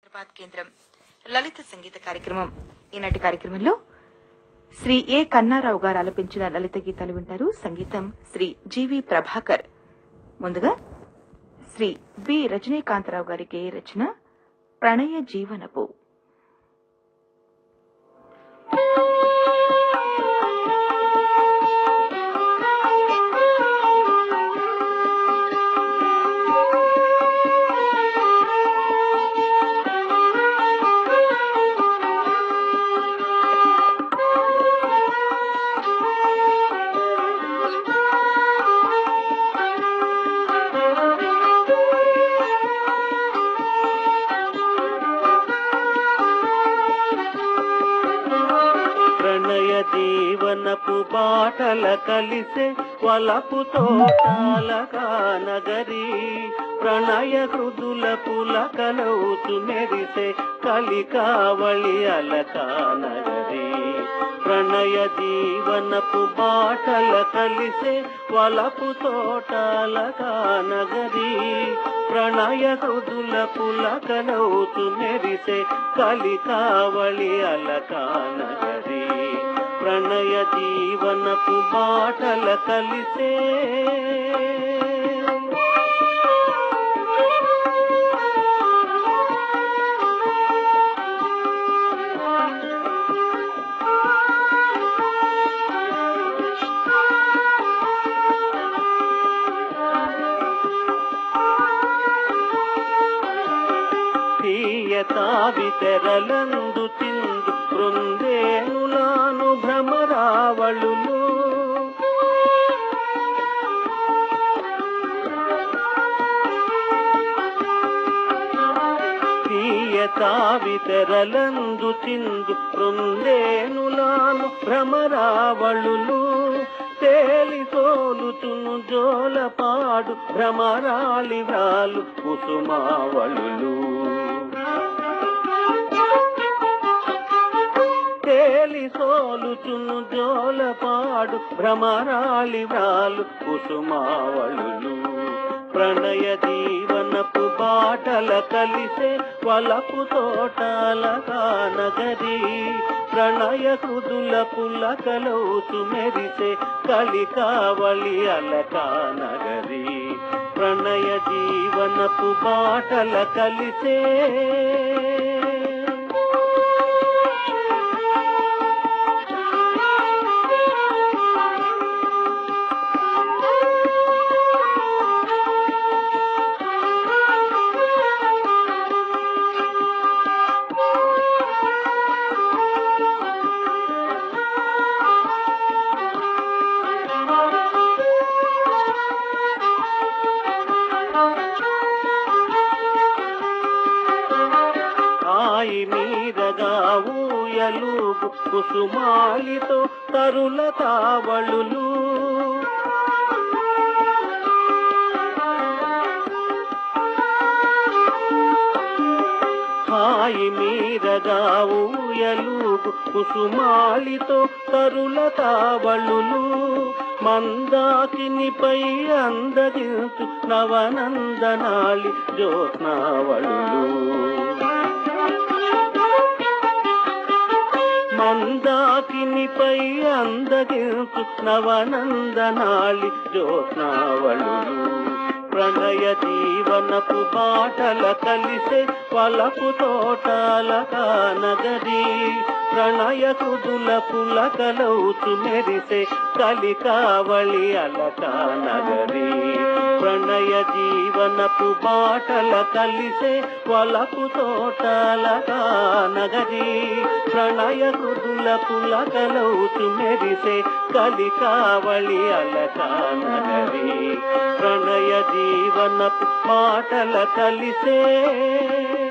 హైదరాబాద్ కేంద్రం లలిత సంగీత కార్యక్రమం ఈనాటి కార్యక్రమంలో శ్రీ ఏ కన్నారావు గారు ఆలపించిన లలిత గీతాలు వింటారు సంగీతం శ్రీ జీవి ప్రభాకర్ ముందుగా శ్రీ బి రజనీకాంతరావు గారి గేయ రచన ప్రణయ జీవనపు ప్రణయ జీవనపు బాటల కలిసే వలపు తోటాలగా నగరి ప్రణయ హృదుల పులకలవుతు మెరిసే కలికావళి అలకా నగరి ప్రణయ జీవనపు బాటల కలిసే వలపు తోటాలగా నగరి ప్రణయ హృదుల పులకలవుతు మెరిసే కలికావళి అలకా నగరి ప్రణయ జీవనపు బాటల కలిసే తీయతావి తెరలందు తిందు బృందేనులాను భ్రమరావళులు తీయతావి తెరలందు తిందు బృందేనులాను భ్రమరావళులు తేలి తోలుతును జోలపాడు భ్రమరాలి వ్రాలు కుసుమావళులు తేలి సోలుచును జోలపాడు భ్రమరాలి వ్రాలు కుసుమావళులు ప్రణయ జీవనపు బాటల కలిసే వలపు తోటాలగా నగరి ప్రణయ హృదుల పులకలవుతు మెరిసే కలికావళి అలకా నగరి ప్రణయ జీవనపు బాటల కలిసే ఆయి మీదగా ఊయలుగు కుసుమాలితో తరుల తావళులు హాయి మీదగా ఊయలుగు కుసుమాలితో తరుల తావళులు మందాకినిపై అందగించు నవనందనాళి జ్యోత్నావళులు మందాకినిపై అందగించు నవనందనాళి జ్యోత్నావళులు ప్రణయ జీవనపు బాటల కలిసే వలపు తోటాలగా నగరి ప్రణయ కుదుల పులకలవుతు మెరిసే కలికావళి అలకా నగరి ప్రణయ జీవనపు బాటల కలిసే వలపు తోటాలగా నగరి ప్రణయ కుదుల పులకలవుతు మెరిసే కలికావళి అలకా నగరి ప్రణయ జీవనపు మాటల కలిసే